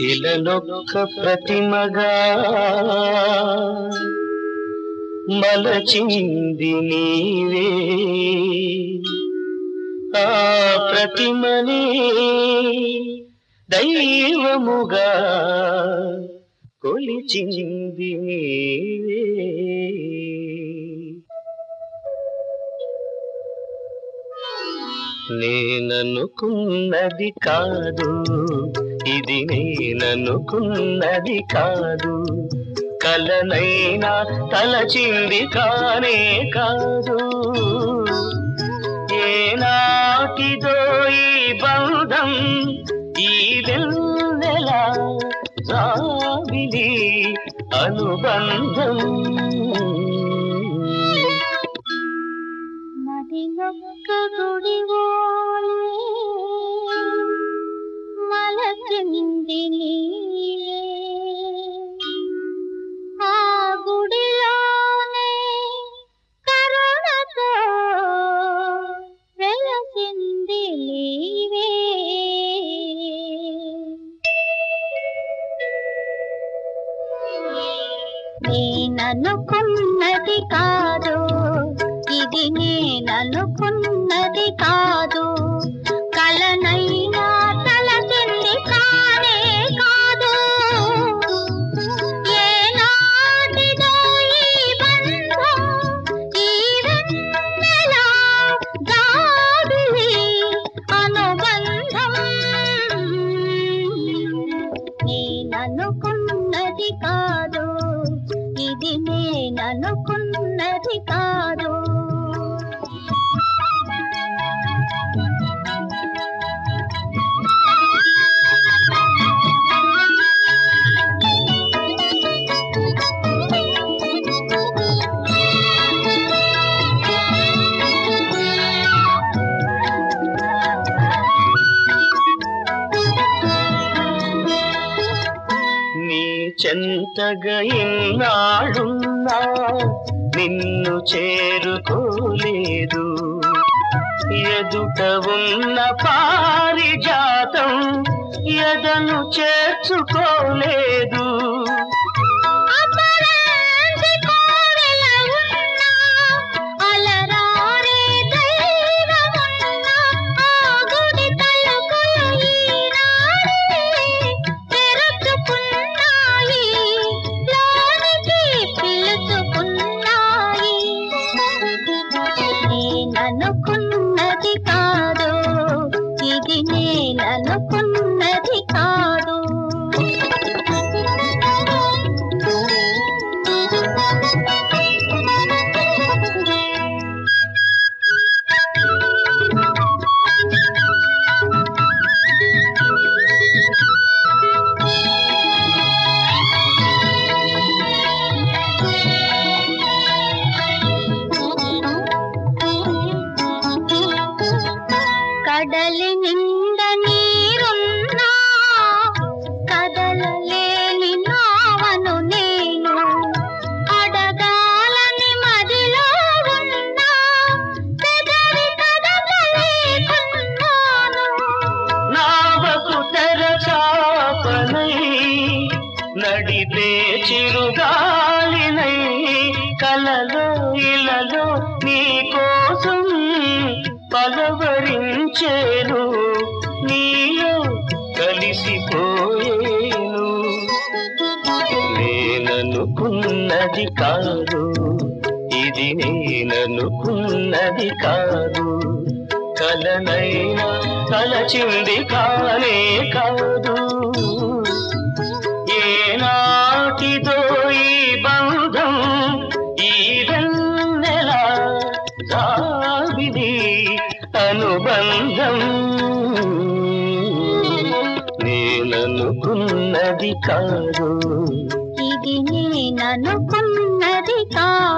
ఇలనొక్క ప్రతిమగా మలచింది నీవే ఆ ప్రతిమనే దైవముగా కొలిచింది నీవే నేననుకున్నది కాదు ఇది నేననుకున్నది కాదు కలనైనా తలచింది కానే కాదు ఏనాటిదో ఈ బంధం ఈ వెన్నెల జాబిలి అనుబంధం మదిలొక్క గుడివోలే మలచింది నీవే ఆ గుడిలోనే కరుణతో వెలసింది నీవే నేననుకున్నది కాదు ఇది నేననుకున్నది కాదు కలనైనా తలచింది కానే కాదు ఏనాటిదో ఈ బంధం ఈ వెన్నెల గాబిలి అనుబంధం నేననుకున్నది కాదు ఇది నేననుకున్నది కాదు నీ చెంతగా ఇన్నాడున్నా నిన్ను చేరుకోలేదు ఎదుట ఉన్న పారిజాతం ఎదను చేర్చుకోలేదు అపరాధి కోవెల ఉన్నా, అలరారే దైవమున్నా, ఆ గుడి తలుపులు ఈనాడే తెరుచుకున్నాయి, లోనికి పిలుచుకున్నాయి. నేననుకున్నది కాదు ఇది నేననుకున్నది కాదు కడలి నిండ నీరున్నా కదలలేని నావను నేను అడగాలని మదిలో ఉన్నా పెదవి కదలలేకున్నాను నావకు తెరచాపనై నడిపే చిరుగాలినై కలలో ఇలలో నీ కోసం పలవరించేను నీలో కలిసిపోయేను నేననుకున్నది కాదు ఇది నేననుకున్నది కాదు కలనైనా తలచింది కానే కాదు ఏనాటిదో ఈ బంధం ఈ వెన్నెల సాగిది అనుబంధం నేననుకున్నది కాదు ఇది నేననుకున్నది కాదు